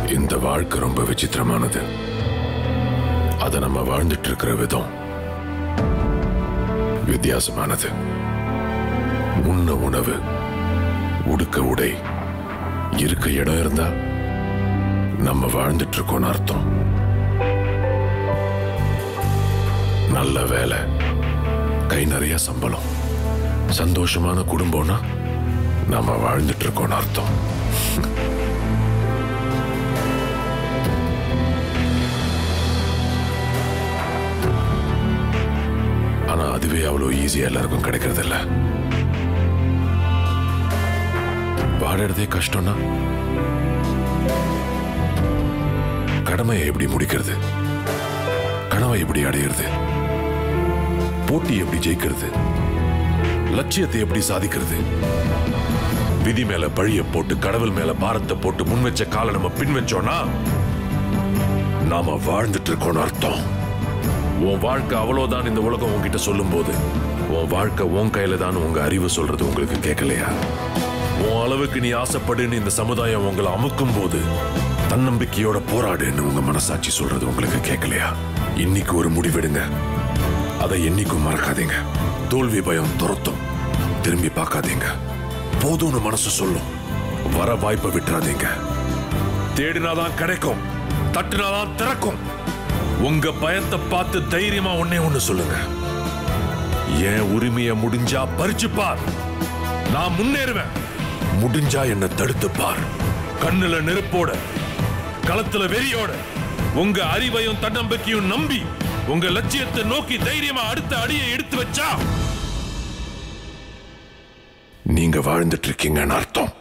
இந்த வாழ்க்கை ரொம்ப விசித்திரமானது அதை நம்ம வாழ்ந்துட்டு இருக்கிற விதம் வித்தியாசமானது உண்ண உணவு உடுக்க உடை இருக்க இடம் இருந்தா நம்ம வாழ்ந்துட்டு இருக்கோம்னு அர்த்தம் நல்ல வேலை கை நிறைய சம்பளம் சந்தோஷமான குடும்பம்னா நம்ம வாழ்ந்துட்டு இருக்கோம்னு அர்த்தம் ஆனா அதுவே அவ்வளவு ஈஸியா எல்லாருக்கும் கிடைக்கிறது இல்ல வாழறதே கஷ்டம்னா கடமையை எப்படி முடிக்கிறது கனவை எப்படி அடையிறது போட்டி எப்படி ஜெயிக்கிறது லட்சியத்தை எப்படி சாதிக்கிறது விதி மேல பழிய போட்டு கடவுள் மேல பாரத்தை போட்டு முன் வச்ச காலை நம்ம பின் வச்சோம்னா நாம வாழ்ந்துட்டு இருக்கோம்னு அர்த்தம் உன் வாழ்க்கை அவ்வளவுதான் இந்த உலகம் உன்கிட்ட சொல்லும் போது உன் வாழ்க்கை உன் கையில தான் உங்க அறிவு சொல்றது உங்களுக்கு கேட்கலையா உன் அளவுக்கு நீ ஆசைப்படுன்னு இந்த சமுதாயம் உங்களை அமுக்கும் போது தன்னம்பிக்கையோட போராடுன்னு உங்க மனசாட்சி சொல்றது உங்களுக்கு கேட்கலையா இன்னைக்கு ஒரு முடிவெடுங்க அதை என்னைக்கும் மறக்காதீங்க தோல்வி பயம் துரத்தும் திரும்பி பார்க்காதீங்க போதும்னு மனசு சொல்லும் வர வாய்ப்பை விட்டுறாதீங்க தேடினாதான் கிடைக்கும் தட்டுனாதான் திறக்கும் உங்க பயத்தை பார்த்து தைரியமா ஒன்னே ஒண்ணு சொல்லுங்க என் உரிமையை முடிஞ்சா பறிச்சு பார் நான் முன்னேறுவேன் முடிஞ்சா என்ன தடுத்து பார் கண்ணுல நெருப்போட களத்துல வெறியோட உங்க அறிவையும் தன்னம்பிக்கையும் நம்பி உங்க லட்சியத்தை நோக்கி தைரியமா அடுத்த அடியை எடுத்து வச்சா நீங்க வாழ்ந்துட்டு இருக்கீங்கன்னு அர்த்தம்